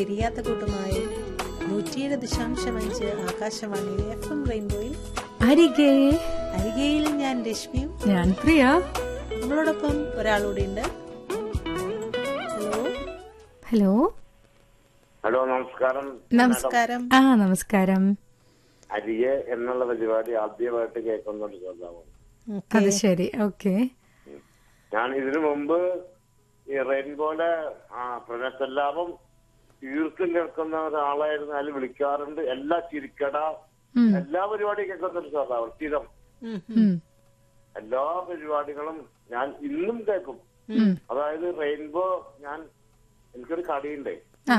തിരിയാത്ത കൂട്ടുമായി നൂറ്റിയേഴ് ദശാംശം അഞ്ച് ആകാശവാണിയിലെ എഫ് എം റെയിൻബോയിൽ അരികെ അരികയിൽ ഞാൻ രശ്മിയും ഞാൻ പ്രിയ നമ്മളോടൊപ്പം ഒരാളൂടെ ഉണ്ട് ഹലോ ഹലോ ഹലോ നമസ്കാരം നമസ്കാരം ആ നമസ്കാരം അരിയെ എന്നുള്ള പരിപാടി ആദ്യമായിട്ട് കേൾക്കുന്നുണ്ട് ശ്രോതാവ് ഓക്കേ. അത് ശരി ഓക്കെ ഞാൻ ഇതിനു മുമ്പ് ഈ റെയിൻബോലെ പ്രണസല്ലാപം തീർത്തും കേൾക്കുന്ന ഒരാളായിരുന്നു അതിൽ വിളിക്കാറുണ്ട് എല്ലാ ചിരിക്കട എല്ലാ പരിപാടിയും കേൾക്കുന്നുണ്ട് ശ്രോതാവ് സ്ഥിരം ഉം, ഉം. എല്ലാ പരിപാടികളും ഞാൻ ഇന്നും കേൾക്കും ഉം. അതായത് റെയിൻബോ ഞാൻ എനിക്കൊരു കടയുണ്ടേ ആ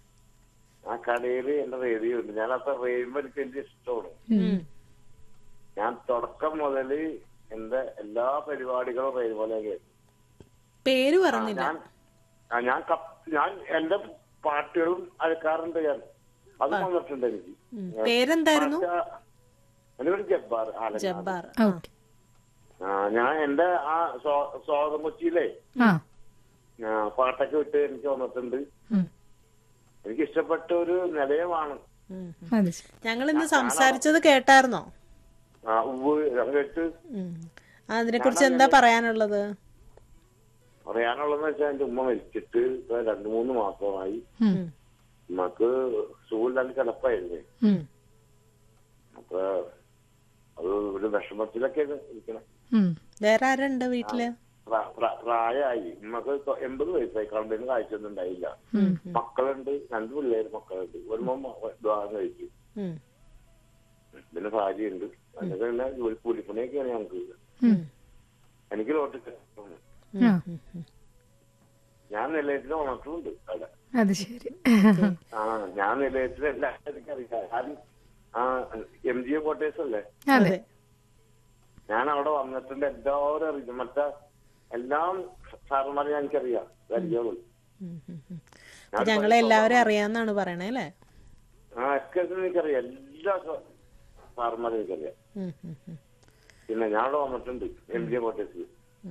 ആ കടയിൽ എന്റെ റേഡിയോ ഉണ്ട് ഞാൻ അപ്പൊ റെയിൻബോ എനിക്ക് വലിയ ഇഷ്ടമാണ് ഉം. ഞാൻ തുടക്കം മുതൽ എന്റെ എല്ലാ പരിപാടികളും റെയിൻബോലെ കേൾക്കും പേര് പറഞ്ഞില്ല ഞാൻ ആ, ഞാൻ കപ്പ് ഞാൻ എന്റെ പാട്ടുകളും അയക്കാറുണ്ട് ഞാൻ അത് വന്നിട്ടുണ്ട് എനിക്ക് ഉം. പേരെന്തായിരുന്നു പാട്ട് എന്നോട് ജബ്ബാർ ആലങ്ങാട്. ജബ്ബാർ ഓക്കെ ആ, ഞാൻ എന്റെ ആ സ്വാ- സ്വാഗതം കൊച്ചിയിലെ ആ ആ, പാട്ടൊക്കെ വിട്ട് എനിക്ക് വന്നിട്ടുണ്ട് ഉം. എനിക്ക് ഇഷ്ടപ്പെട്ട ഒരു നിലയമാണ് ഉം. അത് ശരി ഞങ്ങൾ ഇന്ന് സംസാരിച്ചത് കേട്ടായിരുന്നോ ആ, ഉവ്വ് ഞാൻ കേട്ട് ഉം. അതിനെ കുറിച്ച് എന്താ പറയാനുള്ളത് പറയാനുള്ളതെന്ന് വെച്ചാൽ എന്റെ ഉമ്മ മരിച്ചിട്ട് ഇപ്പൊ രണ്ടു മൂന്ന് മാസമായി ഉം. ഉമ്മക്ക് സുഖമില്ലാണ്ട് കിടപ്പായിരുന്നേ ഉം. അപ്പൊ അത് ഒരു വിഷമത്തിലൊക്കെ ഇരിക്കണം ഉം. വേറെ ആരുണ്ട് വീട്ടില് പ്രാ- പ്രാ- പ്രായമായി ഉമ്മക്ക് തൊ- എൺപത് വയസ്സായി കണ്ടിന് കാഴ്ചയൊന്നും ഉണ്ടായില്ല മക്കളുണ്ട് രണ്ട് പിള്ളേര് മക്കളുണ്ട് ഒരു മോൻ മ- വിവാഹം കഴിച്ചു ഉം. പിന്നെ ഭാര്യയുണ്ട് അതിനൊക്കെ പിന്നെ ജോലി കൂലിപ്പണിയൊക്കെയാണ് ഞങ്ങൾക്ക് ഉം. എനിക്ക് ലോട്ട് ആ ഞാൻ നിലയത്തിൽ ഉണർത്തുന്നുണ്ട് അവിടെ അത് ശരി ആ ഞാൻ നിലയത്തിൽ എല്ലാവർക്കും എനിക്കറിയാം ഞാൻ ആ എം ജി എ കോട്ടേഴ്സ് അല്ലേ അതെ ഞാൻ അവിടെ വന്നിട്ടുണ്ട് എല്ലാവരും അറിയും മറ്റേ എല്ലാം സാറന്മാരെ എനിക്കറിയാം പരിചയമുള്ളൂ ഉം, ഉം, ഉം. അപ്പൊ ഞങ്ങളെ എല്ലാവരും അറിയാന്നാണ് പറയണേ അല്ലേ ആ ഒക്കെ എനിക്കറിയാം എല്ലാ സാറന്മാരും എനിക്കറിയാം ഉം, ഉം, ഉം. പിന്നെ ഞാൻ അവിടെ വന്നിട്ടുണ്ട് എം ജി എ കോട്ടേഴ്സിൽ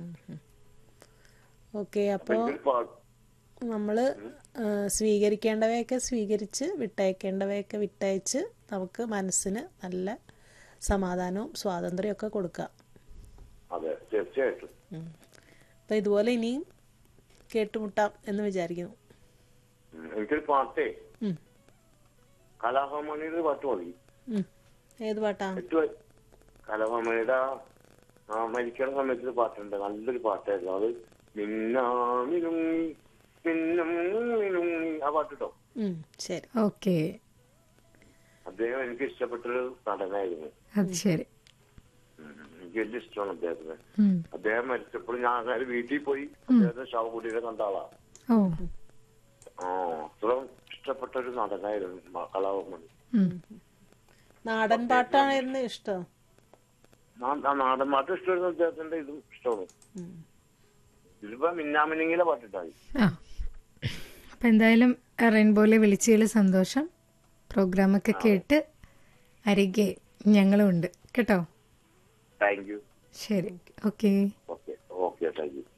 ഓക്കെ അപ്പോ എനിക്കൊരു പാ- നമ്മള് ആ, സ്വീകരിക്കേണ്ടവയൊക്കെ സ്വീകരിച്ച് വിട്ടയക്കേണ്ടവയൊക്കെ വിട്ടയച്ച് നമുക്ക് മനസ്സിന് നല്ല സമാധാനവും സ്വാതന്ത്ര്യവും ഒക്കെ കൊടുക്കാം അതെ തീർച്ചയായിട്ടും ഉം. അപ്പൊ ഇതുപോലെ ഇനിയും കേട്ടുമുട്ടാം എന്ന് വിചാരിക്കുന്നു ഉം. എനിക്കൊരു പാട്ടേ ഉം. കലാഭവമണിയുടെ പാട്ട് മതി ഉം. ഏത് പാട്ടാ എട്ട് വയ- കലാഭവമണിയുടെ ആ മരിക്കണ സമയത്ത് ഒരു പാട്ടുണ്ട് നല്ലൊരു പാട്ടായിരുന്നു അത് മിന്നാമിനുങ്ങി മിന്നും മിനുങ്ങി ആ പാട്ട് കേട്ടോ ഉം, ശരി ഓക്കെ അദ്ദേഹം എനിക്ക് ഇഷ്ടപ്പെട്ടൊരു നടനായിരുന്നു അത് ശരി ഉം. എനിക്ക് വലിയ ഇഷ്ടമാണ് അദ്ദേഹത്തിന് ഉം. അദ്ദേഹം മരിച്ചപ്പോൾ ഞാൻ അങ്ങനെ വീട്ടിൽ പോയി അദ്ദേഹത്തെ ശവകുടീരെ കണ്ട ആളാ ഓ ആ അത്രയും ഇഷ്ടപ്പെട്ട ഒരു നടനായിരുന്നു മ- കലാഭവമണി ഉം. നാടൻ പാട്ടായിരുന്നു ഇഷ്ടം നാ- ആ നാടൻ പാട്ട് ഇഷ്ടമായിരുന്നു അദ്ദേഹത്തിന്റെ ഇതും ഇഷ്ടമാണ് ഉം. ഇതിപ്പോ മിന്നാമിനിങ്ങിലെ പാട്ടിട്ടായി ആ അപ്പം എന്തായാലും റെയിൻബോയിലെ വിളിച്ചതിൽ സന്തോഷം പ്രോഗ്രാമൊക്കെ കേട്ട് അരികെ ഞങ്ങളും ഉണ്ട് കേട്ടോ താങ്ക് യു ശരി okay okay okay thank U